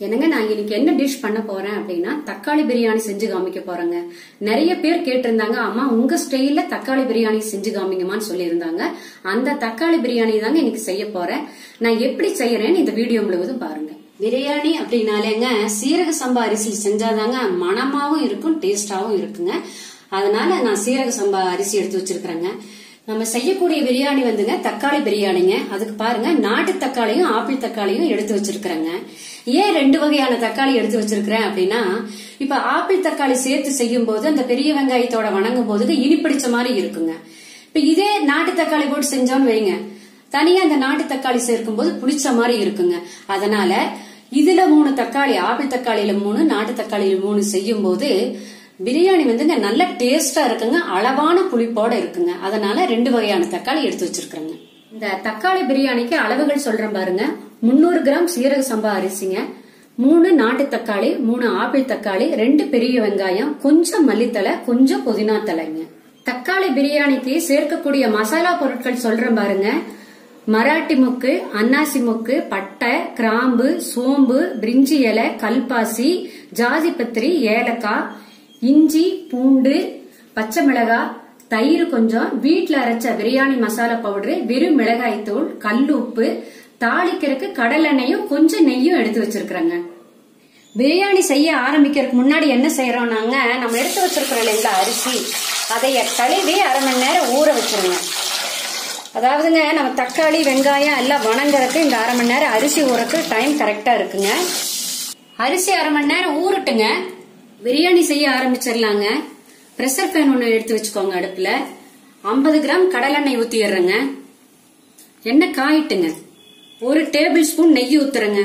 என்னங்க நான் இன்னைக்கு என்ன டிஷ் பண்ண போறேன் அப்படின்னா தக்காளி பிரியாணி செஞ்சு காமிக்க போறேங்க நிறைய பேர் கேட்டிருந்தாங்க அம்மா உங்க ஸ்டைல்ல தக்காளி பிரியாணி செஞ்சு காமிங்கம்மான்னு சொல்லியிருந்தாங்க அந்த தக்காளி பிரியாணி தாங்க இன்னைக்கு செய்ய போறேன் நான் எப்படி செய்யறேன்னு இந்த வீடியோ முழுவதும் பாருங்க பிரியாணி அப்படின்னாலேங்க சீரக சம்பா அரிசி செஞ்சாதாங்க மணமாவும் இருக்கும் டேஸ்டாவும் இருக்குங்க அதனால நான் சீரக சம்பா அரிசி எடுத்து வச்சிருக்கிறேங்க நம்ம செய்யக்கூடிய பிரியாணி வந்துங்க தக்காளி பிரியாணிங்க அதுக்கு பாருங்க நாட்டு தக்காளியும் ஆப்பிள் தக்காளியும் எடுத்து வச்சிருக்கிறேங்க ஏன் ரெண்டு வகையான தக்காளி எடுத்து வச்சிருக்கிறேன் அப்படின்னா இப்ப ஆப்பிள் தக்காளி சேர்த்து செய்யும் போது அந்த பெரிய வெங்காயத்தோட வணங்கும் போது இனிப்பிடிச்ச மாதிரி இருக்குங்க இப்ப இதே நாட்டு தக்காளி போட்டு செஞ்சோம்னு வைங்க தனியா அந்த நாட்டு தக்காளி சேர்க்கும் போது புளிச்ச மாதிரி இருக்குங்க அதனால இதுல மூணு தக்காளி ஆப்பிள் தக்காளியில மூணு நாட்டு தக்காளியில மூணு செய்யும் போது பிரியாணி வந்துங்க நல்ல டேஸ்டா இருக்குங்க அளவான புளிப்போட இருக்குங்க அதனால ரெண்டு வகையான தக்காளி எடுத்து வச்சிருக்கிறேங்க இந்த தக்காளி பிரியாணிக்கு அளவுகள் சொல்றேன் பாருங்க முன்னூறு கிராம் சீரக சம்பா அரிசிங்க மூணு நாட்டு தக்காளி மூணு ஆப்பிள் தக்காளி ரெண்டு பெரிய வெங்காயம் கொஞ்சம் மல்லித்தலை கொஞ்சம் புதினா தலைங்க தக்காளி பிரியாணிக்கு சேர்க்கக்கூடிய மசாலா பொருட்கள் சொல்றேன் பாருங்க மராட்டி முக்கு அன்னாசி முக்கு பட்டை கிராம்பு சோம்பு பிரிஞ்சி இலை கல்பாசி ஜாதிபத்திரி ஏலக்காய் இஞ்சி பூண்டு பச்சை மிளகாய் தயிர் கொஞ்சம் வீட்ல அரைச்ச பிரியாணி மசாலா பவுடரு வெறும் மிளகாய் தூள் கல்லுப்பு தாளிக்கிறதுக்கு கடலெண்ணெயும் கொஞ்சம் நெய்யும் எடுத்து வச்சிருக்கிறேங்க பிரியாணி செய்ய ஆரம்பிக்கிறதுக்கு முன்னாடி என்ன செய்யறோம் நாங்க நம்ம எடுத்து வச்சிருக்கிறோம் இல்லைங்களா அரிசி அதை கழுவி அரை மணி நேரம் ஊற வச்சிருங்க அதாவதுங்க நம்ம தக்காளி வெங்காயம் எல்லாம் வணங்குறதுக்கு இந்த அரை மணி நேரம் அரிசி ஊறக்கு டைம் கரெக்டா இருக்குங்க அரிசி அரை மணி நேரம் ஊறட்டுங்க பிரியாணி செய்ய ஆரம்பிச்சிடலாங்க ப்ரெஷர் பேன் ஒன்று எடுத்து வச்சுக்கோங்க அடுப்புல ஐம்பது கிராம் கடலெண்ணெய் ஊத்திடுறேங்க எண்ணெய் காயிட்டுங்க ஒரு டேபிள் ஸ்பூன் நெய் ஊத்துறேங்க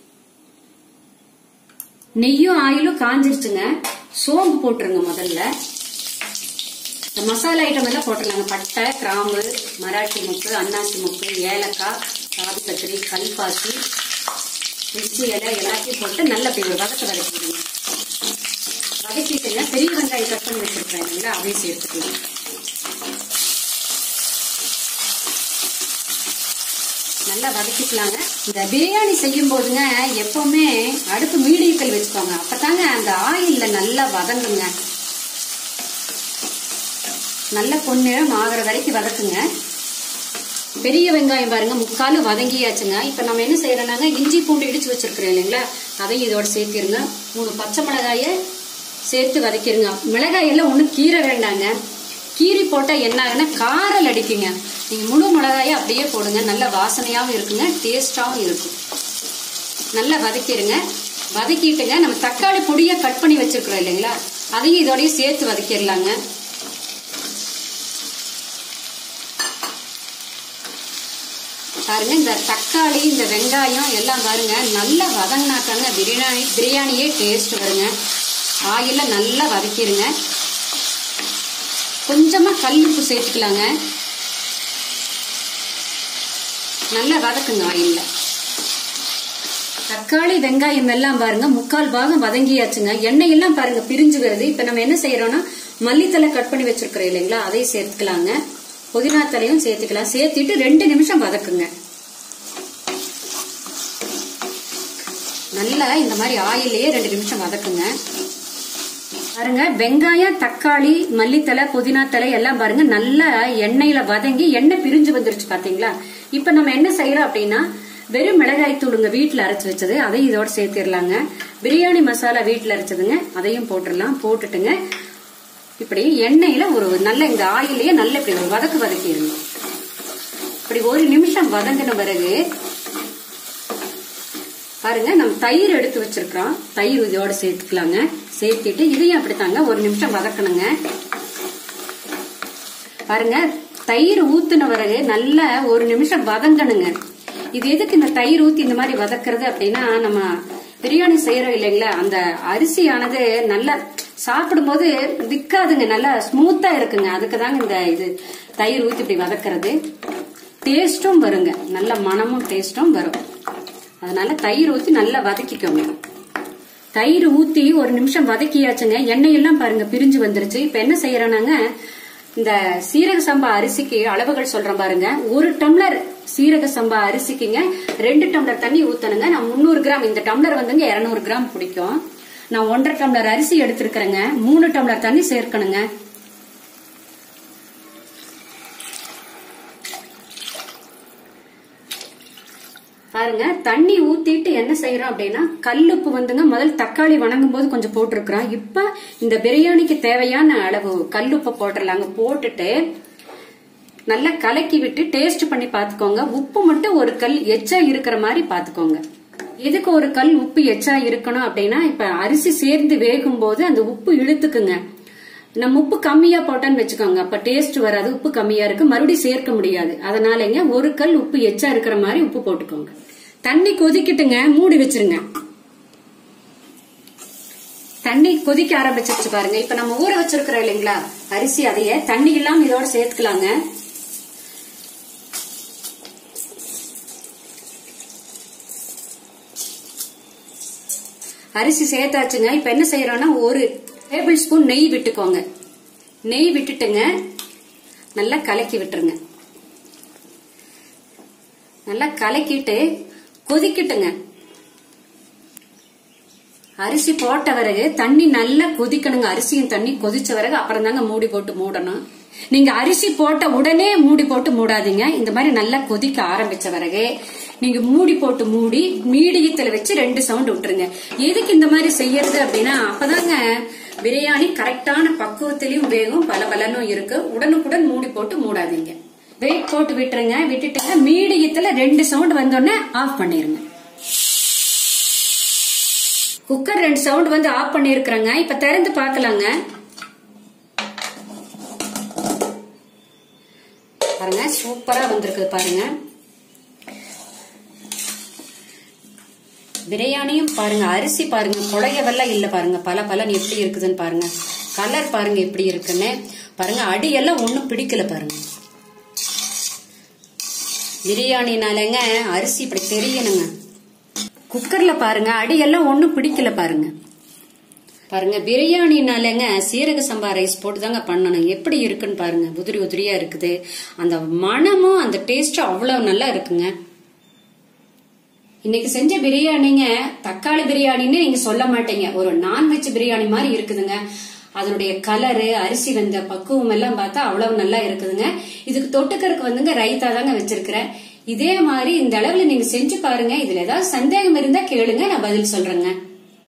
நெய்யும் ஆயிலும் காஞ்சிருச்சுங்க சோம்பு போட்டுருங்க முதல்ல இந்த மசாலா ஐட்டம் எல்லாம் போட்டுருலாங்க பட்டை கிராம்பு மராட்டி முக்கு அன்னாசி முக்கு ஏலக்காய் சாதி கத்திரி கல்பாசி மிர்ச்சி இலை எல்லாத்தையும் போட்டு நல்ல அப்படி வதக்க வதக்கிடுங்க வதக்கிட்டுங்க பெரிய வெங்காயம் கட் பண்ணி வச்சிருக்கேன் இல்லைங்களா அதையும் சேர்த்துக்கலாம் நல்லா வதக்கிக்கலாங்க இந்த பிரியாணி செய்யும் போதுங்க எப்பவுமே அடுப்பு மீடியத்தில் வச்சுக்கோங்க அப்பதாங்க அந்த ஆயில்ல நல்லா வதங்குங்க நல்ல பொன்னிறம் ஆகிற வரைக்கும் வதக்குங்க பெரிய வெங்காயம் பாருங்க முக்காலு வதங்கியாச்சுங்க இப்ப நம்ம என்ன செய்யறோம்னாங்க இஞ்சி பூண்டு இடிச்சு வச்சிருக்கிறோம் இல்லைங்களா அதையும் இதோட சேர்த்திருங்க மூணு பச்சை மிளகாய சேர்த்து வதக்கிருங்க மிளகாய் எல்லாம் ஒன்றும் கீரை வேண்டாங்க கீரி போட்டா என்ன ஆகுன்னா காரல் அடிக்குங்க நீங்க முழு மிளகாயை அப்படியே போடுங்க நல்ல வாசனையாகவும் இருக்குங்க டேஸ்டாகவும் இருக்கும் நல்லா வதக்கிடுங்க வதக்கிட்டுங்க நம்ம தக்காளி பொடியை கட் பண்ணி வச்சிருக்கிறோம் இல்லைங்களா அதையும் இதோடய சேர்த்து வதக்கிடலாங்க பாருங்க இந்த தக்காளி இந்த வெங்காயம் எல்லாம் பாருங்க நல்லா வதங்கினாக்காங்க பிரியாணி பிரியாணியே டேஸ்ட் வருங்க ஆயில நல்லா வதக்கிடுங்க கொஞ்சமா கல்லுப்பு சேர்த்துக்கலாங்க நல்லா வதக்குங்க ஆயில்ல தக்காளி வெங்காயம் எல்லாம் பாருங்க முக்கால் பாகம் வதங்கியாச்சுங்க எண்ணெய் எல்லாம் பாருங்க பிரிஞ்சு வருது இப்ப நம்ம என்ன செய்யறோம்னா மல்லித்தலை கட் பண்ணி வச்சிருக்கிறோம் இல்லைங்களா அதையும் சேர்த்துக்கலாங்க புதினா தலையும் சேர்த்துக்கலாம் சேர்த்துட்டு ரெண்டு நிமிஷம் வதக்குங்க நல்லா இந்த மாதிரி ஆயிலேயே ரெண்டு நிமிஷம் வதக்குங்க பாருங்க வெங்காயம் தக்காளி மல்லித்தலை புதினா தலை எல்லாம் பாருங்க நல்லா எண்ணெயில வதங்கி எண்ணெய் பிரிஞ்சு வந்துருச்சு பாத்தீங்களா இப்ப நம்ம என்ன செய்யறோம் அப்படின்னா வெறும் மிளகாய் தூளுங்க வீட்டுல அரைச்சு வச்சது அதையும் இதோட சேர்த்திடலாங்க பிரியாணி மசாலா வீட்டுல அரைச்சதுங்க அதையும் போட்டுடலாம் போட்டுட்டுங்க இப்படி எண்ணெயில ஒரு நல்ல இந்த ஆயிலேயே நல்ல இப்படி ஒரு வதக்கு வதக்கிடுங்க இப்படி ஒரு நிமிஷம் வதங்கின பிறகு பாருங்க நம்ம தயிர் எடுத்து வச்சிருக்கிறோம் தயிர் இதோட சேர்த்துக்கலாங்க சேர்த்துட்டு இதையும் அப்படித்தாங்க ஒரு நிமிஷம் வதக்கணுங்க பாருங்க தயிர் ஊத்துன பிறகு நல்லா ஒரு நிமிஷம் வதங்கணுங்க இது எதுக்கு இந்த தயிர் ஊத்தி இந்த மாதிரி வதக்குறது அப்படின்னா நம்ம பிரியாணி செய்யறோம் இல்லைங்களா அந்த அரிசியானது நல்லா சாப்பிடும்போது விற்காதுங்க நல்லா ஸ்மூத்தா இருக்குங்க அதுக்கு தாங்க இந்த இது தயிர் ஊத்தி இப்படி வதக்குறது டேஸ்டும் வருங்க நல்ல மனமும் டேஸ்டும் வரும் அதனால தயிர் ஊத்தி நல்லா வதக்கிக்கோங்க தயிர் ஊத்தி ஒரு நிமிஷம் வதக்கியாச்சுங்க எண்ணெய் எல்லாம் பாருங்க பிரிஞ்சு வந்துருச்சு இப்ப என்ன செய்யறோம்னாங்க இந்த சீரக சம்பா அரிசிக்கு அளவுகள் சொல்றேன் பாருங்க ஒரு டம்ளர் சீரக சம்பா அரிசிக்குங்க ரெண்டு டம்ளர் தண்ணி ஊத்தணுங்க நான் முந்நூறு கிராம் இந்த டம்ளர் வந்துங்க இருநூறு கிராம் பிடிக்கும் நான் ஒன்றரை டம்ளர் அரிசி எடுத்திருக்கிறேங்க மூணு டம்ளர் தண்ணி சேர்க்கணுங்க பாருங்க தண்ணி ஊத்திட்டு என்ன செய்யறோம் அப்படின்னா கல்லுப்பு வந்துங்க முதல் தக்காளி வணங்கும் போது கொஞ்சம் போட்டிருக்கிறோம் இப்ப இந்த பிரியாணிக்கு தேவையான அளவு கல்லுப்பை போட்டுடலாங்க போட்டுட்டு நல்லா கலக்கி விட்டு டேஸ்ட் பண்ணி பாத்துக்கோங்க உப்பு மட்டும் ஒரு கல் எச்சா இருக்கிற மாதிரி பாத்துக்கோங்க எதுக்கு ஒரு கல் உப்பு எச்சா இருக்கணும் அப்படின்னா இப்ப அரிசி சேர்ந்து வேகும் போது அந்த உப்பு இழுத்துக்குங்க நம்ம உப்பு கம்மியா போட்டோன்னு வச்சுக்கோங்க அப்ப டேஸ்ட் வராது உப்பு கம்மியா இருக்கு மறுபடியும் சேர்க்க முடியாது அதனாலங்க ஒரு கல் உப்பு எச்சா இருக்கிற மாதிரி உப்பு போட்டுக்கோங்க தண்ணி கொதிக்கிட்டுங்க மூடி வச்சிருங்க தண்ணி கொதிக்க ஆரம்பிச்சிருச்சு பாருங்க இப்ப நம்ம ஊற வச்சிருக்கிறோம் இல்லைங்களா அரிசி அதைய தண்ணி இல்லாம இதோட சேர்த்துக்கலாங்க அரிசி சேர்த்தாச்சுங்க இப்ப என்ன செய்யறோம்னா ஒரு டேபிள் ஸ்பூன் நெய் விட்டுக்கோங்க நெய் விட்டுட்டுங்க நல்லா கலக்கி விட்டுருங்க நல்லா கலக்கிட்டு கொதிக்கட்டுங்க அரிசி போட்ட பிறகு தண்ணி நல்லா கொதிக்கணுங்க அரிசியும் தண்ணி கொதிச்ச பிறகு அப்புறம் தாங்க மூடி போட்டு மூடணும் நீங்க அரிசி போட்ட உடனே மூடி போட்டு மூடாதீங்க இந்த மாதிரி நல்லா கொதிக்க ஆரம்பிச்ச பிறகு நீங்க மூடி போட்டு மூடி மீடியத்துல வச்சு ரெண்டு சவுண்ட் விட்டுருங்க எதுக்கு இந்த மாதிரி செய்யறது அப்படின்னா அப்பதாங்க பிரியாணி கரெக்டான பக்குவத்திலையும் வேகும் பல பலனும் இருக்கு உடனுக்குடன் மூடி போட்டு மூடாதீங்க வெயிட் போட்டு விட்டுருங்க விட்டுட்டுங்க மீடியத்துல ரெண்டு சவுண்ட் வந்தோடனே ஆஃப் பண்ணிருங்க குக்கர் ரெண்டு சவுண்ட் வந்து ஆஃப் பண்ணிருக்கிறேங்க இப்ப திறந்து பார்க்கலாங்க பாருங்க சூப்பரா வந்திருக்கு பாருங்க பிரியாணியும் பாருங்க அரிசி பாருங்க குழையவெல்லாம் இல்ல பாருங்க பல பலன் எப்படி இருக்குதுன்னு பாருங்க கலர் பாருங்க எப்படி இருக்குன்னு பாருங்க அடியெல்லாம் ஒண்ணும் பிடிக்கல பாருங்க பிரியாணினாலங்க அரிசி இப்படி தெரியணுங்க குக்கர்ல பாருங்க அடியெல்லாம் ஒண்ணும் பிடிக்கல பாருங்க பாருங்க பிரியாணினாலங்க சீரக சம்பா ரைஸ் போட்டு தாங்க பண்ணணும் எப்படி இருக்குன்னு பாருங்க உதிரி உதிரியா இருக்குது அந்த மனமும் அந்த டேஸ்டும் அவ்வளவு நல்லா இருக்குங்க இன்னைக்கு செஞ்ச பிரியாணிங்க தக்காளி பிரியாணின்னு நீங்க சொல்ல மாட்டீங்க ஒரு நான்வெஜ் பிரியாணி மாதிரி இருக்குதுங்க அதனுடைய கலரு அரிசி வெந்த பக்குவம் எல்லாம் பார்த்தா அவ்வளவு நல்லா இருக்குதுங்க இதுக்கு தொட்டுக்கறதுக்கு வந்துங்க ரைத்தா தாங்க வச்சிருக்கிறேன் இதே மாதிரி இந்த அளவுல நீங்க செஞ்சு பாருங்க இதுல ஏதாவது சந்தேகம் இருந்தா கேளுங்க நான் பதில் சொல்றேங்க